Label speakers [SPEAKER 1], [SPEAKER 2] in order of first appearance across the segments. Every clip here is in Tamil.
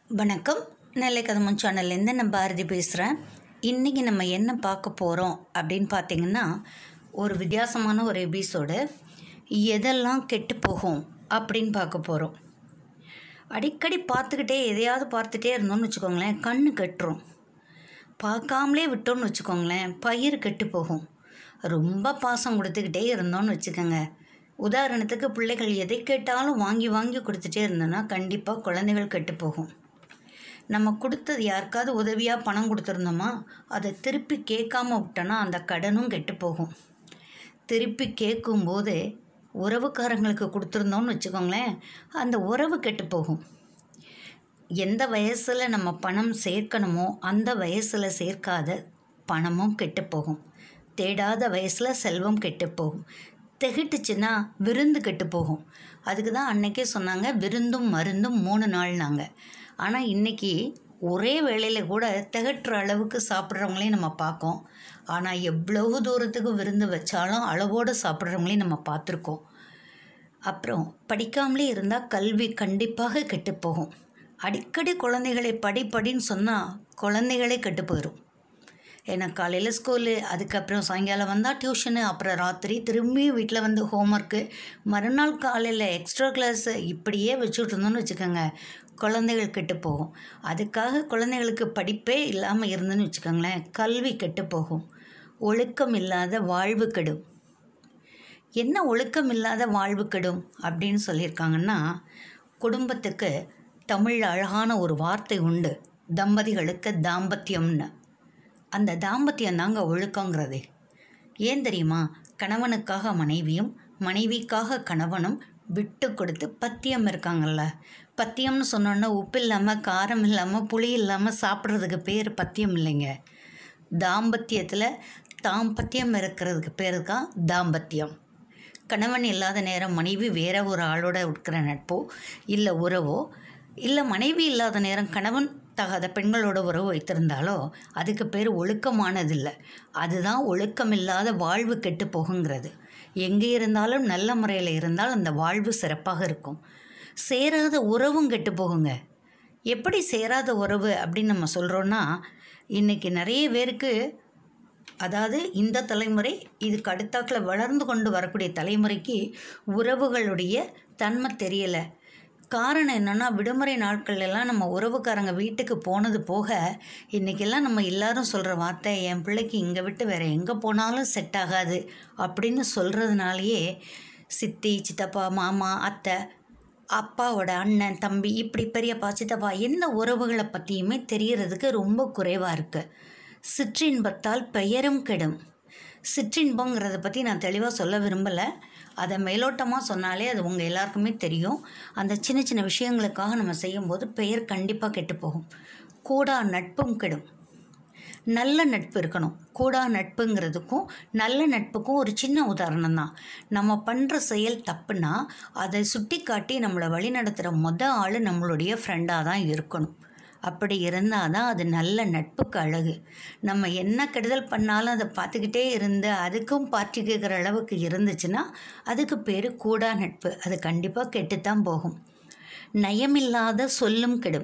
[SPEAKER 1] வணக்கம் நெல்லை கதமன் சேனல்லேருந்து நான் பாரதி பேசுகிறேன் இன்றைக்கி நம்ம என்ன பார்க்க போகிறோம் அப்படின்னு பார்த்தீங்கன்னா ஒரு வித்தியாசமான ஒரு எபிசோடு எதெல்லாம் கெட்டு போகும் அப்படின்னு பார்க்க போகிறோம் அடிக்கடி பார்த்துக்கிட்டே எதையாவது பார்த்துட்டே இருந்தோம்னு வச்சுக்கோங்களேன் கண்ணு கெட்டுரும் பார்க்காமலே விட்டோம்னு வச்சுக்கோங்களேன் பயிர் கெட்டு போகும் ரொம்ப பாசம் கொடுத்துக்கிட்டே இருந்தோம்னு வச்சுக்கோங்க உதாரணத்துக்கு பிள்ளைகள் எதை கேட்டாலும் வாங்கி வாங்கி கொடுத்துட்டே இருந்தோன்னா கண்டிப்பாக குழந்தைகள் கெட்டு போகும் நம்ம கொடுத்தது யாருக்காவது உதவியாக பணம் கொடுத்துருந்தோமா அதை திருப்பி கேட்காம விட்டோன்னா அந்த கடனும் கெட்டு போகும் திருப்பி கேட்கும்போது உறவுக்காரங்களுக்கு கொடுத்துருந்தோம்னு வச்சுக்கோங்களேன் அந்த உறவு கெட்டு போகும் எந்த வயசில் நம்ம பணம் சேர்க்கணுமோ அந்த வயசில் சேர்க்காத பணமும் கெட்டு போகும் தேடாத வயசில் செல்வம் கெட்டு போகும் திகட்டுச்சுன்னா விருந்து கெட்டு போகும் அதுக்கு தான் அன்னைக்கே சொன்னாங்க விருந்தும் மருந்தும் மூணு நாள்னாங்க ஆனால் இன்றைக்கி ஒரே வேளையில் கூட திகட்டுற அளவுக்கு சாப்பிட்றவங்களையும் நம்ம பார்க்கோம் ஆனால் எவ்வளவு தூரத்துக்கு விருந்து வச்சாலும் அளவோடு சாப்பிட்றவங்களையும் நம்ம பார்த்துருக்கோம் அப்புறம் படிக்காமலே இருந்தால் கல்வி கண்டிப்பாக கெட்டு போகும் அடிக்கடி குழந்தைகளை படி படின்னு சொன்னால் குழந்தைகளே கெட்டு போயிடும் ஏன்னா காலையில் ஸ்கூலு அதுக்கப்புறம் சாயங்காலம் வந்தால் டியூஷனு அப்புறம் ராத்திரி திரும்பி வீட்டில் வந்து ஹோம்ஒர்க்கு மறுநாள் காலையில் எக்ஸ்ட்ரா கிளாஸு இப்படியே வச்சுட்டு இருந்தோம்னு வச்சுக்கோங்க குழந்தைகள் கெட்டு போகும் அதுக்காக குழந்தைகளுக்கு படிப்பே இல்லாமல் இருந்துன்னு வச்சுக்கோங்களேன் கல்வி கெட்டு போகும் ஒழுக்கம் இல்லாத வாழ்வு கெடும் என்ன ஒழுக்கம் இல்லாத வாழ்வு கெடும் அப்படின்னு சொல்லியிருக்காங்கன்னா குடும்பத்துக்கு தமிழ் அழகான ஒரு வார்த்தை உண்டு தம்பதிகளுக்கு தாம்பத்தியம்னு அந்த தாம்பத்தியம் தாங்க ஒழுக்கங்கிறதே ஏன் தெரியுமா கணவனுக்காக மனைவியும் மனைவிக்காக கணவனும் விட்டு கொடுத்து பத்தியம் இருக்காங்கல்ல பத்தியம்னு சொன்னோன்னா உப்பு இல்லாமல் காரம் இல்லாமல் புளி இல்லாமல் சாப்பிட்றதுக்கு பேர் பத்தியம் இல்லைங்க தாம்பத்தியத்தில் தாம்பத்தியம் இருக்கிறதுக்கு பேர் தான் தாம்பத்தியம் கணவன் இல்லாத நேரம் மனைவி வேற ஒரு ஆளோட இருக்கிற நட்போ இல்லை உறவோ இல்லை மனைவி இல்லாத நேரம் கணவன் தகாத பெண்களோட உறவு வைத்திருந்தாலோ அதுக்கு பேர் ஒழுக்கமானதில்லை அதுதான் ஒழுக்கமில்லாத வாழ்வு கெட்டு போகுங்கிறது எங்கே இருந்தாலும் நல்ல முறையில் இருந்தால் அந்த வாழ்வு சிறப்பாக இருக்கும் சேராத உறவும் கெட்டு போகுங்க எப்படி சேராத உறவு அப்படின்னு நம்ம சொல்கிறோன்னா இன்றைக்கி நிறைய பேருக்கு அதாவது இந்த தலைமுறை இதுக்கு அடுத்தாக்கில் வளர்ந்து கொண்டு வரக்கூடிய தலைமுறைக்கு உறவுகளுடைய தன்மை தெரியலை காரணம் என்னென்னா விடுமுறை நாட்கள் எல்லாம் நம்ம உறவுக்காரங்க வீட்டுக்கு போனது போக இன்றைக்கெல்லாம் நம்ம எல்லாரும் சொல்கிற வார்த்தை என் பிள்ளைக்கு இங்கே விட்டு வேறு எங்கே போனாலும் செட் ஆகாது அப்படின்னு சொல்கிறதுனாலையே சித்தி சித்தப்பா மாமா அத்தை அப்பாவோட அண்ணன் தம்பி இப்படி பெரியப்பா சித்தப்பா எந்த உறவுகளை பற்றியுமே தெரியறதுக்கு ரொம்ப குறைவாக இருக்குது சிற்றின்பத்தால் பெயரும் கெடும் சிற்றின்பங்கிறத பற்றி நான் தெளிவாக சொல்ல விரும்பலை அதை மேலோட்டமாக சொன்னாலே அது உங்கள் எல்லாருக்குமே தெரியும் அந்த சின்ன சின்ன விஷயங்களுக்காக நம்ம செய்யும்போது பெயர் கண்டிப்பாக கெட்டு போகும் கூடா நட்பும் கெடும் நல்ல நட்பு இருக்கணும் கூடா நட்புங்கிறதுக்கும் நல்ல நட்புக்கும் ஒரு சின்ன உதாரணம் தான் நம்ம பண்ணுற செயல் தப்புனா அதை சுட்டி காட்டி நம்மளை வழிநடத்துகிற மொத ஆள் நம்மளுடைய ஃப்ரெண்டாக தான் இருக்கணும் அப்படி இருந்தால் தான் அது நல்ல நட்புக்கு அழகு நம்ம என்ன கெடுதல் பண்ணாலும் அதை பார்த்துக்கிட்டே இருந்து அதுக்கும் பார்ட்டி கேட்குற அளவுக்கு இருந்துச்சுன்னா அதுக்கு பேர் கூடா நட்பு அது கண்டிப்பாக கெட்டுத்தான் போகும் நயமில்லாத சொல்லும் கெடும்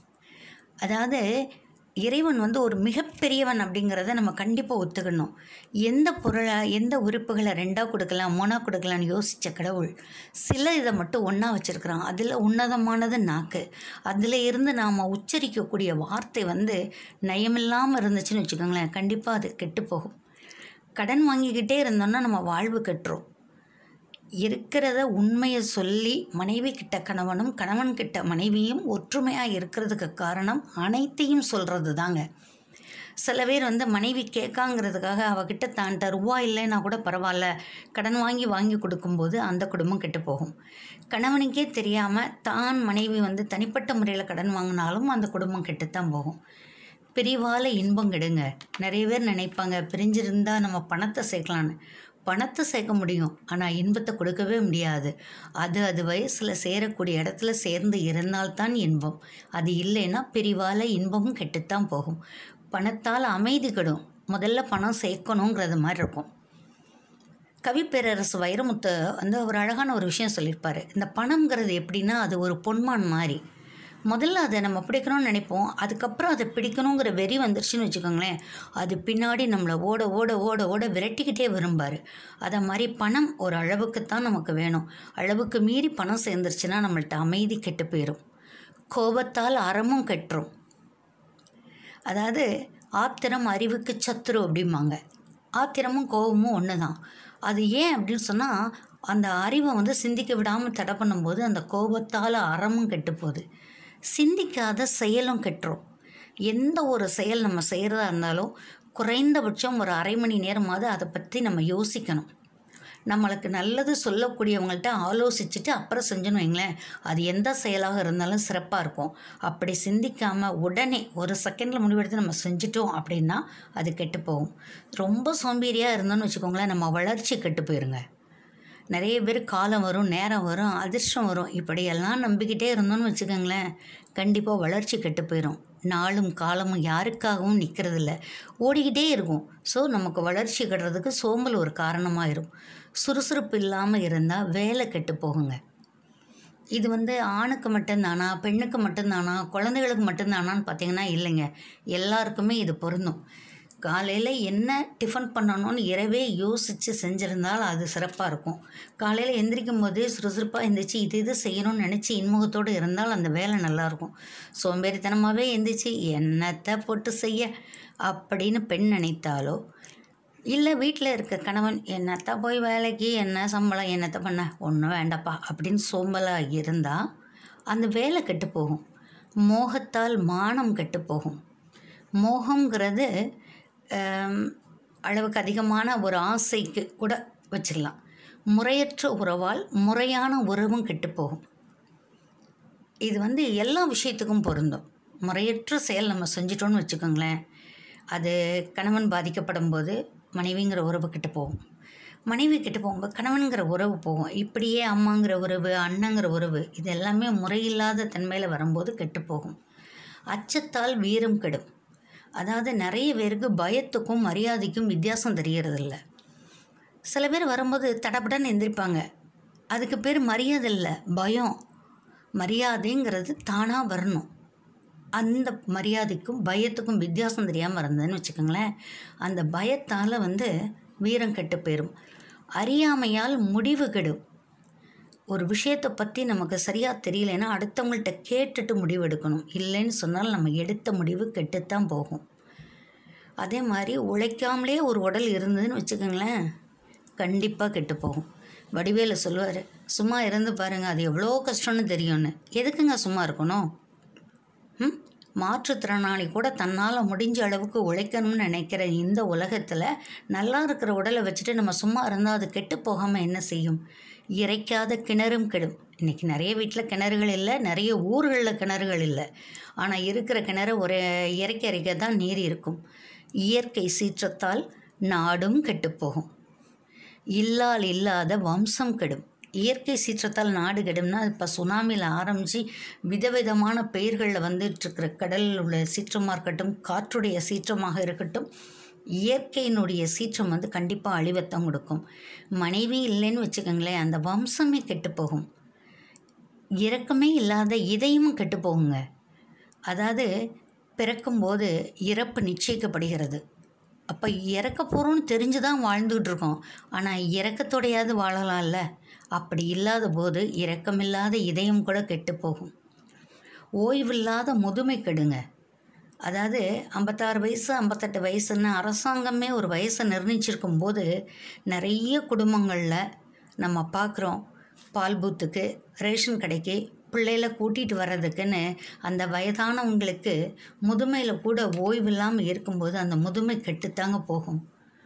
[SPEAKER 1] அதாவது இறைவன் வந்து ஒரு மிகப்பெரியவன் அப்படிங்கிறத நம்ம கண்டிப்பாக ஒத்துக்கணும் எந்த பொருளை எந்த உறுப்புகளை ரெண்டாக கொடுக்கலாம் மூணாக கொடுக்கலான்னு யோசித்த கடவுள் சில இதை மட்டும் ஒன்றா வச்சுருக்குறான் அதில் உன்னதமானது நாக்கு அதில் இருந்து நாம் உச்சரிக்கக்கூடிய வார்த்தை வந்து நயமில்லாமல் இருந்துச்சுன்னு வச்சுக்கோங்களேன் கண்டிப்பாக அது கெட்டு போகும் கடன் வாங்கிக்கிட்டே இருந்தோம்னா நம்ம வாழ்வு கெட்டுரும் இருக்கிறத உண்மையை சொல்லி மனைவி கிட்ட கணவனும் கணவன் கிட்ட மனைவியும் ஒற்றுமையாக இருக்கிறதுக்கு காரணம் அனைத்தையும் சொல்கிறது தாங்க சில பேர் வந்து மனைவி கேட்காங்கிறதுக்காக அவகிட்ட தான் ரூபா இல்லைன்னா கூட பரவாயில்ல கடன் வாங்கி வாங்கி கொடுக்கும்போது அந்த குடும்பம் கெட்டு போகும் கணவனுக்கே தெரியாமல் தான் மனைவி வந்து தனிப்பட்ட முறையில் கடன் வாங்கினாலும் அந்த குடும்பம் கெட்டுத்தான் போகும் பிரிவால் இன்பம் கெடுங்க நிறைய பேர் நினைப்பாங்க பிரிஞ்சிருந்தால் நம்ம பணத்தை சேர்க்கலான்னு பணத்தை சேர்க்க முடியும் ஆனால் இன்பத்தை கொடுக்கவே முடியாது அது அது வயசில் சேரக்கூடிய இடத்துல சேர்ந்து இருந்தால்தான் இன்பம் அது இல்லைன்னா பிரிவால் இன்பமும் கெட்டுத்தான் போகும் பணத்தால் அமைதி கெடும் முதல்ல பணம் சேர்க்கணுங்கிறது மாதிரி இருக்கும் கவிப்பேரரசு வைரமுத்து வந்து ஒரு அழகான ஒரு விஷயம் சொல்லியிருப்பார் இந்த பணம்ங்கிறது எப்படின்னா அது ஒரு பொன்மான் மாதிரி முதல்ல அதை நம்ம பிடிக்கணும்னு நினைப்போம் அதுக்கப்புறம் அதை பிடிக்கணுங்கிற வெறி வந்துருச்சுன்னு வச்சுக்கோங்களேன் அது பின்னாடி நம்மளை ஓட ஓட ஓட ஓட விரட்டிக்கிட்டே வரும்பார் அதை மாதிரி பணம் ஒரு அளவுக்கு தான் நமக்கு வேணும் அளவுக்கு மீறி பணம் சேர்ந்துருச்சுன்னா நம்மள்ட்ட அமைதி கெட்டு போயிடும் கோபத்தால் அறமும் கெட்டுரும் அதாவது ஆத்திரம் அறிவுக்கு சத்துரு அப்படிம்பாங்க ஆத்திரமும் கோபமும் ஒன்று தான் அது ஏன் அப்படின்னு சொன்னால் அந்த அறிவை வந்து சிந்திக்க விடாமல் தடை பண்ணும்போது அந்த கோபத்தால் அறமும் கெட்டு போகுது சிந்திக்காத செயலும் கெட்டுரும் எந்த ஒரு செயல் நம்ம செய்கிறதா இருந்தாலும் குறைந்தபட்சம் ஒரு அரை மணி நேரமாவது அதை பற்றி நம்ம யோசிக்கணும் நம்மளுக்கு நல்லது சொல்லக்கூடியவங்கள்ட்ட ஆலோசிச்சுட்டு அப்புறம் செஞ்சோன்னு வைங்களேன் அது எந்த செயலாக இருந்தாலும் சிறப்பாக இருக்கும் அப்படி சிந்திக்காமல் உடனே ஒரு செகண்டில் முடிவெடுத்து நம்ம செஞ்சிட்டோம் அப்படின்னா அது கெட்டு போகும் ரொம்ப சோம்பேறியாக இருந்தோம்னு வச்சுக்கோங்களேன் நம்ம வளர்ச்சி கெட்டு போயிருங்க நிறைய பேர் காலம் வரும் நேரம் வரும் அதிர்ஷ்டம் வரும் இப்படியெல்லாம் நம்பிக்கிட்டே இருந்தோம்னு வச்சுக்கோங்களேன் கண்டிப்பாக வளர்ச்சி கெட்டு போயிடும் நாளும் காலமும் யாருக்காகவும் நிற்கிறதில்ல ஓடிக்கிட்டே இருக்கும் ஸோ நமக்கு வளர்ச்சி கட்டுறதுக்கு சோம்பல் ஒரு காரணமாயிரும் சுறுசுறுப்பு இல்லாமல் இருந்தால் வேலை கெட்டு போகுங்க இது வந்து ஆணுக்கு மட்டும்தானா பெண்ணுக்கு மட்டும்தானா குழந்தைகளுக்கு மட்டும்தானான்னு பார்த்தீங்கன்னா இல்லைங்க எல்லாருக்குமே இது பொருந்தும் காலையில் என்ன டிஃபன் பண்ணணும்னு இரவே யோசித்து செஞ்சுருந்தால் அது சிறப்பாக இருக்கும் காலையில் எந்திரிக்கும் போதே சுறுசுறுப்பாக எந்திரிச்சு இது இது செய்யணும்னு நினச்சி இன்முகத்தோடு இருந்தால் அந்த வேலை நல்லாயிருக்கும் சோம்பேறித்தனமாகவே எந்திரிச்சு என்னத்தை போட்டு செய்ய அப்படின்னு பெண் நினைத்தாலோ இல்லை வீட்டில் இருக்க கணவன் என்னத்த போய் வேலைக்கு என்ன சம்பளம் என்னத்தை பண்ண ஒன்றும் வேண்டாப்பா அப்படின்னு சோம்பலாக இருந்தால் அந்த வேலை கெட்டு போகும் மோகத்தால் மானம் கெட்டு போகும் மோகங்கிறது ஆம், அளவுக்கு அதிகமான ஒரு ஆசைக்கு கூட வச்சிடலாம் முறையற்ற உறவால் முறையான உறவும் கெட்டு போகும் இது வந்து எல்லா விஷயத்துக்கும் பொருந்தும் முறையற்ற செயல் நம்ம செஞ்சிட்டோம்னு வச்சுக்கோங்களேன் அது கணவன் பாதிக்கப்படும் போது மனைவிங்கிற உறவு கிட்ட போகும் மனைவி கிட்ட போகும்போது கணவனுங்கிற உறவு போகும் இப்படியே அம்மாங்கிற உறவு அண்ணங்கிற உறவு இது எல்லாமே முறையில்லாத தன்மையில் வரும்போது கெட்டு போகும் அச்சத்தால் வீரம் கெடும் அதாவது நிறைய பேருக்கு பயத்துக்கும் மரியாதைக்கும் வித்தியாசம் தெரியறதில்ல சில பேர் வரும்போது தடபடன்னு எந்திரிப்பாங்க அதுக்கு பேர் மரியாதை இல்லை பயம் மரியாதைங்கிறது தானாக வரணும் அந்த மரியாதைக்கும் பயத்துக்கும் வித்தியாசம் தெரியாமல் இருந்ததுன்னு வச்சுக்கோங்களேன் அந்த பயத்தால் வந்து வீரம் கெட்டு போயிடும் அறியாமையால் முடிவு கெடும் ஒரு விஷயத்தை பற்றி நமக்கு சரியாக தெரியலைன்னா அடுத்தவங்கள்ட்ட கேட்டுட்டு முடிவு எடுக்கணும் இல்லைன்னு சொன்னால் நம்ம எடுத்த முடிவு கெட்டுத்தான் போகும் அதே மாதிரி உழைக்காமலே ஒரு உடல் இருந்ததுன்னு வச்சுக்கோங்களேன் கண்டிப்பாக கெட்டு போகும் வடிவேலு சொல்லுவார் சும்மா இருந்து பாருங்கள் அது எவ்வளோ கஷ்டம்னு தெரியும்னு எதுக்குங்க சும்மா இருக்கணும் ம் மாற்றுத்திறனாளி கூட தன்னால் முடிஞ்ச அளவுக்கு உழைக்கணும்னு நினைக்கிற இந்த உலகத்தில் நல்லா இருக்கிற உடலை வச்சுட்டு நம்ம சும்மா இருந்தால் அது கெட்டு போகாமல் என்ன செய்யும் இறைக்காத கிணறும் கெடும் இன்றைக்கி நிறைய வீட்டில் கிணறுகள் இல்லை நிறைய ஊர்களில் கிணறுகள் இல்லை ஆனால் இருக்கிற கிணறு ஒரு இறைக்க இறைக்க தான் நீர் இருக்கும் இயற்கை சீற்றத்தால் நாடும் கெட்டுப்போகும் இல்லால் இல்லாத வம்சம் கெடும் இயற்கை சீற்றத்தால் நாடு கெடும்னா இப்போ சுனாமியில் ஆரம்பித்து விதவிதமான பெயர்களில் வந்துட்டுருக்கிற கடலில் உள்ள சீற்றமாக இருக்கட்டும் காற்றுடைய சீற்றமாக இருக்கட்டும் இயற்கையினுடைய சீற்றம் வந்து கண்டிப்பாக அழிவத்தான் கொடுக்கும் மனைவி இல்லைன்னு வச்சுக்கோங்களேன் அந்த வம்சமே கெட்டு போகும் இறக்கமே இல்லாத இதயமும் கெட்டு போகுங்க அதாவது பிறக்கும்போது இறப்பு நிச்சயிக்கப்படுகிறது அப்போ இறக்க போகிறோம்னு தெரிஞ்சு தான் வாழ்ந்துக்கிட்டு இருக்கோம் ஆனால் இறக்கத்தோடையாவது வாழலாம்ல அப்படி இல்லாத போது இரக்கமில்லாத இதயம் கூட கெட்டு போகும் ஓய்வில்லாத முதுமை கெடுங்க அதாவது ஐம்பத்தாறு வயசு ஐம்பத்தெட்டு வயசுன்னு அரசாங்கமே ஒரு வயசை நிர்ணயிச்சிருக்கும் போது நிறைய குடும்பங்களில் நம்ம பார்க்குறோம் பால் பூத்துக்கு ரேஷன் கடைக்கு பிள்ளையில கூட்டிகிட்டு வர்றதுக்குன்னு அந்த வயதானவங்களுக்கு முதுமையில் கூட ஓய்வு இல்லாமல் இருக்கும்போது அந்த முதுமை கெட்டுத்தாங்க போகும்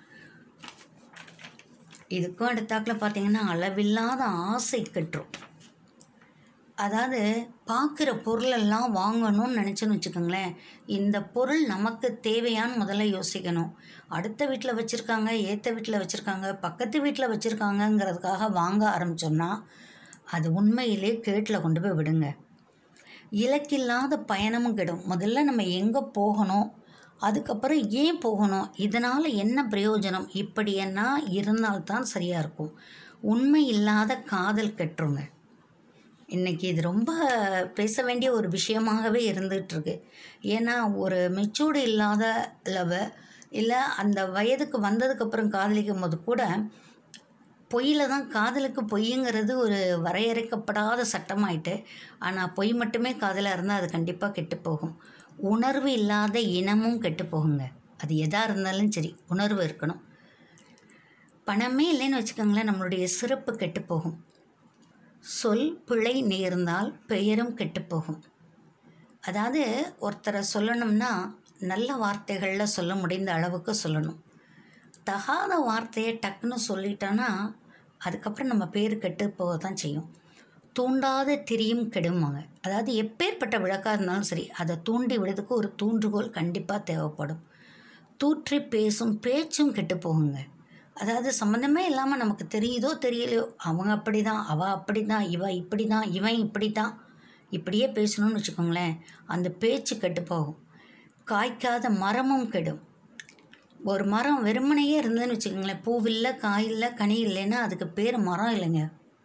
[SPEAKER 1] இதுக்கும் அடுத்தாக்கில் பார்த்தீங்கன்னா அளவில்லாத ஆசை கெட்டுரும் அதாவது பார்க்குற பொருளெல்லாம் வாங்கணும்னு நினச்சோன்னு வச்சுக்கோங்களேன் இந்த பொருள் நமக்கு தேவையான்னு முதல்ல யோசிக்கணும் அடுத்த வீட்டில் வச்சுருக்காங்க ஏற்ற வீட்டில் வச்சுருக்காங்க பக்கத்து வீட்டில் வச்சுருக்காங்கங்கிறதுக்காக வாங்க ஆரம்பித்தோம்னா அது உண்மையிலே கேட்டில் கொண்டு போய் விடுங்க இலக்கில்லாத பயணமும் கெடும் முதல்ல நம்ம எங்கே போகணும் அதுக்கப்புறம் ஏன் போகணும் இதனால் என்ன பிரயோஜனம் இப்படியெல்லாம் இருந்தால்தான் சரியாக இருக்கும் உண்மை இல்லாத காதல் கெட்டுருங்க இன்றைக்கி இது ரொம்ப பேச வேண்டிய ஒரு விஷயமாகவே இருந்துகிட்ருக்கு ஏன்னா ஒரு மெச்சூர்டு இல்லாத லவ இல்லை அந்த வயதுக்கு வந்ததுக்கப்புறம் காதலிக்கும் போது கூட பொய்யில் தான் காதலுக்கு பொய்ங்கிறது ஒரு வரையறுக்கப்படாத சட்டமாயிட்டு ஆனால் பொய் மட்டுமே காதலாக இருந்தால் அது கண்டிப்பாக கெட்டு போகும் உணர்வு இல்லாத இனமும் கெட்டு போகுங்க அது எதாக இருந்தாலும் சரி உணர்வு இருக்கணும் பணமே இல்லைன்னு வச்சுக்கோங்களேன் நம்மளுடைய சிறப்பு கெட்டு போகும் சொல் பிழை நேர்ந்தால் பெயரும் கெட்டு போகும் அதாவது ஒருத்தரை சொல்லணும்னா நல்ல வார்த்தைகளில் சொல்ல முடிந்த அளவுக்கு சொல்லணும் தகாத வார்த்தையை டக்குன்னு சொல்லிட்டோன்னா அதுக்கப்புறம் நம்ம பேர் கெட்டு போக தான் செய்யும் தூண்டாத திரியும் கெடுமாங்க அதாவது எப்பேற்பட்ட விளக்காக இருந்தாலும் சரி அதை தூண்டி விடுறதுக்கு ஒரு தூண்டுகோல் கண்டிப்பாக தேவைப்படும் தூற்றி பேசும் பேச்சும் கெட்டு போகுங்க அதாவது சம்மந்தமே இல்லாமல் நமக்கு தெரியுதோ தெரியலையோ அவங்க அப்படி தான் அவள் அப்படி தான் இவ இப்படி தான் இவன் இப்படி தான் இப்படியே பேசணும்னு வச்சுக்கோங்களேன் அந்த பேச்சு கெட்டு போகும் காய்க்காத மரமும் கெடும் ஒரு மரம் வெறுமனையே இருந்ததுன்னு வச்சுக்கோங்களேன் பூவில்லை காய் இல்லை கனி இல்லைன்னா அதுக்கு பேர் மரம் இல்லைங்க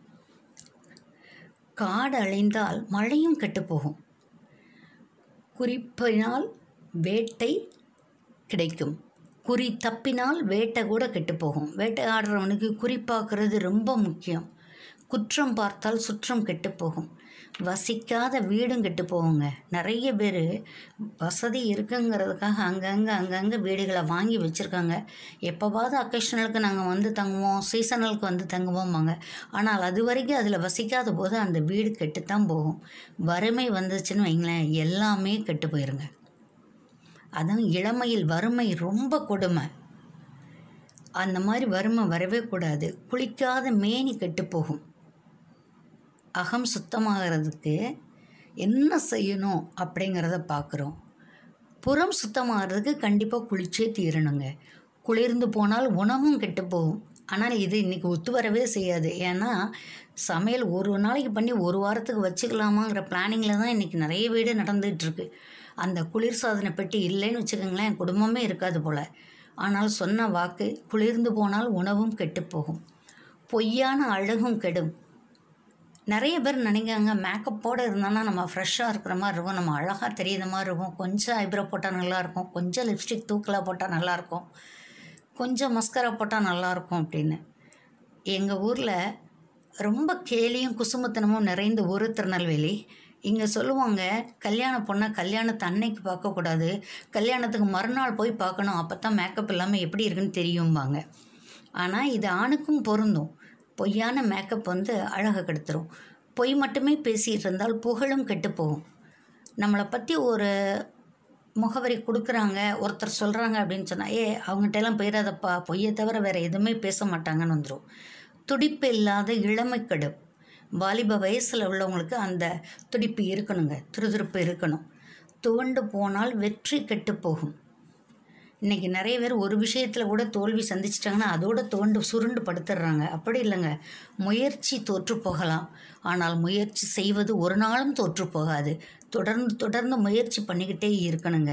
[SPEAKER 1] காடு அழிந்தால் மழையும் கெட்டு போகும் குறிப்பினால் வேட்டை கிடைக்கும் குறி தப்பினால் வேட்டை கூட கெட்டு போகும் வேட்டையாடுறவனுக்கு குறிப்பாக்குறது ரொம்ப முக்கியம் குற்றம் பார்த்தால் சுற்றம் கெட்டு போகும் வசிக்காத வீடும் கெட்டு போகுங்க நிறைய பேர் வசதி இருக்குங்கிறதுக்காக அங்கங்கே அங்கங்கே வீடுகளை வாங்கி வச்சுருக்காங்க எப்போவாவது அக்கேஷனலுக்கு நாங்கள் வந்து தங்குவோம் சீசனலுக்கு வந்து தங்குவோம்பாங்க ஆனால் அது வரைக்கும் அதில் வசிக்காத போது அந்த வீடு கெட்டுத்தான் போகும் வறுமை வந்துச்சுன்னு வைங்களேன் எல்லாமே கெட்டு போயிருங்க அதுவும் இளமையில் வறுமை ரொம்ப கொடுமை அந்த மாதிரி வறுமை வரவே கூடாது குளிக்காத மேனி கெட்டு போகும் அகம் சுத்தமாகிறதுக்கு என்ன செய்யணும் அப்படிங்கிறத பார்க்குறோம் புறம் சுத்தமாகிறதுக்கு கண்டிப்பாக குளிச்சே தீரணுங்க குளிர்ந்து போனால் உணவும் கெட்டு போகும் ஆனால் இது இன்றைக்கி ஒத்து வரவே செய்யாது ஏன்னா சமையல் ஒரு நாளைக்கு பண்ணி ஒரு வாரத்துக்கு வச்சுக்கலாமாங்கிற பிளானிங்கில் தான் இன்றைக்கி நிறைய வீடு நடந்துகிட்ருக்கு அந்த குளிர்சாதன பெட்டி இல்லைன்னு வச்சுக்கோங்களேன் குடும்பமே இருக்காது போல் ஆனால் சொன்ன வாக்கு குளிர்ந்து போனால் உணவும் கெட்டு போகும் பொய்யான அழகும் கெடும் நிறைய பேர் நினைக்காங்க மேக்கப்போடு இருந்தோன்னா நம்ம ஃப்ரெஷ்ஷாக இருக்கிற மாதிரி இருக்கும் நம்ம அழகாக தெரியுற மாதிரி இருக்கும் கொஞ்சம் ஐப்ரோ போட்டால் நல்லாயிருக்கும் கொஞ்சம் லிப்ஸ்டிக் தூக்கலாக போட்டால் நல்லாயிருக்கும் கொஞ்சம் மஸ்கரா போட்டால் நல்லாயிருக்கும் அப்படின்னு எங்கள் ஊரில் ரொம்ப கேலியும் குசுமத்தனமும் நிறைந்த ஊர் திருநெல்வேலி இங்கே சொல்லுவாங்க கல்யாண பொண்ணை கல்யாணத்தை அன்னைக்கு பார்க்கக்கூடாது கல்யாணத்துக்கு மறுநாள் போய் பார்க்கணும் அப்போ தான் மேக்கப் இல்லாமல் எப்படி இருக்குன்னு தெரியும்பாங்க ஆனால் இது ஆணுக்கும் பொருந்தும் பொய்யான மேக்கப் வந்து அழகை கெடுத்துரும் பொய் மட்டுமே பேசிகிட்டு இருந்தால் புகழும் கெட்டு போகும் நம்மளை பற்றி ஒரு முகவரி கொடுக்குறாங்க ஒருத்தர் சொல்கிறாங்க அப்படின்னு சொன்னால் ஏ அவங்ககிட்ட எல்லாம் போயிடாதப்பா பொய்யை தவிர வேறு எதுவுமே பேச மாட்டாங்கன்னு வந்துடும் துடிப்பு இல்லாத இளமை கெடும் வாலிப வயசில் உள்ளவங்களுக்கு அந்த துடிப்பு இருக்கணுங்க துருதுருப்பு இருக்கணும் துவண்டு போனால் வெற்றி கெட்டு போகும் இன்றைக்கி நிறைய பேர் ஒரு விஷயத்தில் கூட தோல்வி சந்திச்சிட்டாங்கன்னா அதோட துவண்டு சுருண்டு படுத்துடுறாங்க அப்படி இல்லைங்க முயற்சி தோற்று போகலாம் ஆனால் முயற்சி செய்வது ஒரு நாளும் தோற்று போகாது தொடர்ந்து தொடர்ந்து முயற்சி பண்ணிக்கிட்டே இருக்கணுங்க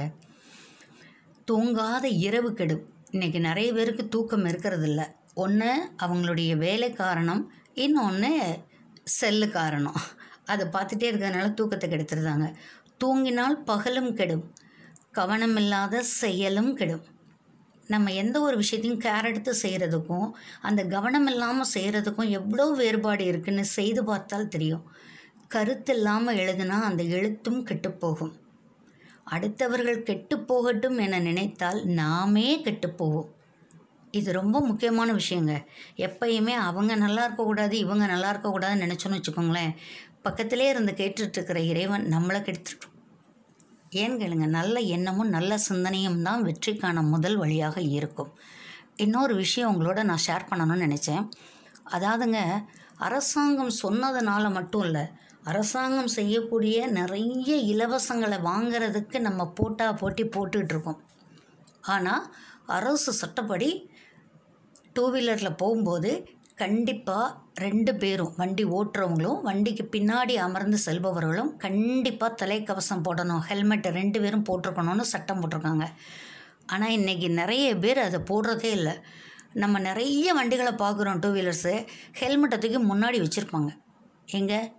[SPEAKER 1] தூங்காத இரவு கெடும் இன்றைக்கி நிறைய பேருக்கு தூக்கம் இருக்கிறதில்ல ஒன்று அவங்களுடைய வேலை காரணம் இன்னொன்று செல்லு காரணம் அதை பார்த்துட்டே இருக்கிறதுனால தூக்கத்தை கெடுத்துருதாங்க தூங்கினால் பகலும் கெடும் கவனமில்லாத செயலும் கெடும் நம்ம எந்த ஒரு விஷயத்தையும் கேர் எடுத்து செய்கிறதுக்கும் அந்த கவனம் இல்லாமல் செய்கிறதுக்கும் எவ்வளோ வேறுபாடு இருக்குன்னு செய்து பார்த்தால் தெரியும் கருத்து இல்லாமல் எழுதுனா அந்த எழுத்தும் கெட்டுப்போகும் அடுத்தவர்கள் கெட்டு போகட்டும் என நினைத்தால் நாமே கெட்டுப்போவோம் இது ரொம்ப முக்கியமான விஷயங்க எப்பயுமே அவங்க நல்லா இருக்கக்கூடாது இவங்க நல்லா இருக்கக்கூடாதுன்னு நினச்சோன்னு வச்சுக்கோங்களேன் பக்கத்திலே இருந்து கேட்டுட்ருக்கிற இறைவன் நம்மளை கெடுத்துட்டு ஏன்னு கேளுங்க நல்ல எண்ணமும் நல்ல சிந்தனையும் தான் வெற்றிக்கான முதல் வழியாக இருக்கும் இன்னொரு விஷயம் உங்களோட நான் ஷேர் பண்ணணும்னு நினச்சேன் அதாவதுங்க அரசாங்கம் சொன்னதுனால மட்டும் இல்லை அரசாங்கம் செய்யக்கூடிய நிறைய இலவசங்களை வாங்கிறதுக்கு நம்ம போட்டா போட்டி போட்டுக்கிட்டு இருக்கோம் ஆனால் அரசு சட்டப்படி டூ வீலரில் போகும்போது கண்டிப்பாக ரெண்டு பேரும் வண்டி ஓட்டுறவங்களும் வண்டிக்கு பின்னாடி அமர்ந்து செல்பவர்களும் கண்டிப்பாக தலைக்கவசம் போடணும் ஹெல்மெட் ரெண்டு பேரும் போட்டிருக்கணும்னு சட்டம் போட்டிருக்காங்க ஆனால் இன்றைக்கி நிறைய பேர் அதை போடுறதே இல்லை நம்ம நிறைய வண்டிகளை பார்க்குறோம் டூ வீலர்ஸு ஹெல்மெட்டை தூக்கி முன்னாடி வச்சுருப்பாங்க எங்கே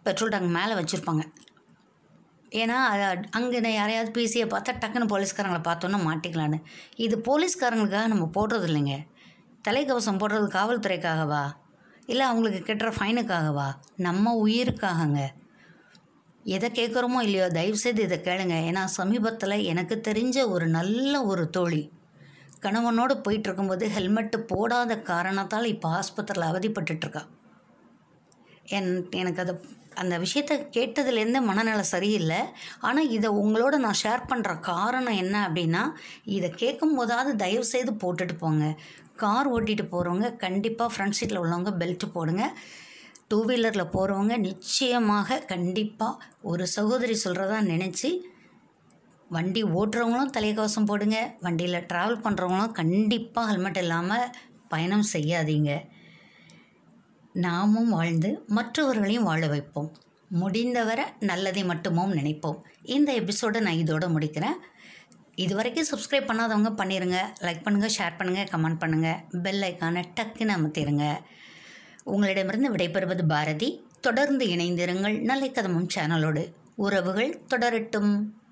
[SPEAKER 1] பெட்ரோல் டேங்க் மேலே வச்சுருப்பாங்க ஏன்னா அது அங்கே யாரையாவது பிசியை பார்த்தா டக்குன்னு போலீஸ்காரங்களை பார்த்தோன்னா மாட்டிக்கலான்னு இது போலீஸ்காரங்களுக்காக நம்ம போடுறது இல்லைங்க தலைக்கவசம் போடுறது காவல்துறைக்காகவா இல்லை அவங்களுக்கு கெட்டுற ஃபைனுக்காகவா நம்ம உயிருக்காகங்க எதை கேட்குறோமோ இல்லையோ தயவுசெய்து இதை கேளுங்க ஏன்னா சமீபத்தில் எனக்கு தெரிஞ்ச ஒரு நல்ல ஒரு தோழி கணவனோடு போயிட்டு இருக்கும்போது ஹெல்மெட்டு போடாத காரணத்தால் இப்போ ஆஸ்பத்திரியில் அவதிப்பட்டுட்ருக்கா என் எனக்கு அதை அந்த விஷயத்த கேட்டதுலேருந்து மனநலம் சரியில்லை ஆனால் இதை உங்களோட நான் ஷேர் பண்ணுற காரணம் என்ன அப்படின்னா இதை கேட்கும் போதாவது தயவு செய்து போட்டுட்டு போங்க கார் ஓட்டிகிட்டு போகிறவங்க கண்டிப்பாக ஃப்ரண்ட் சீட்டில் உள்ளவங்க பெல்ட்டு போடுங்க டூ வீலரில் போகிறவங்க நிச்சயமாக கண்டிப்பாக ஒரு சகோதரி சொல்கிறதா நினச்சி வண்டி ஓட்டுறவங்களும் தலைக்கவசம் போடுங்க வண்டியில் ட்ராவல் பண்ணுறவங்களும் கண்டிப்பாக ஹெல்மெட் இல்லாமல் பயணம் செய்யாதீங்க நாமும் வாழ்ந்து மற்றவர்களையும் வாழ வைப்போம் முடிந்தவரை நல்லதை மட்டுமும் நினைப்போம் இந்த எபிசோடை நான் இதோட முடிக்கிறேன் இது வரைக்கும் சப்ஸ்கிரைப் பண்ணாதவங்க பண்ணிடுங்க லைக் பண்ணுங்கள் ஷேர் பண்ணுங்கள் கமெண்ட் பண்ணுங்கள் பெல் ஐக்கானை டக்குன்னு அமுத்திடுங்க உங்களிடமிருந்து விடைபெறுவது பாரதி தொடர்ந்து இணைந்திருங்கள் நல்லை கதமும் சேனலோடு உறவுகள் தொடரட்டும்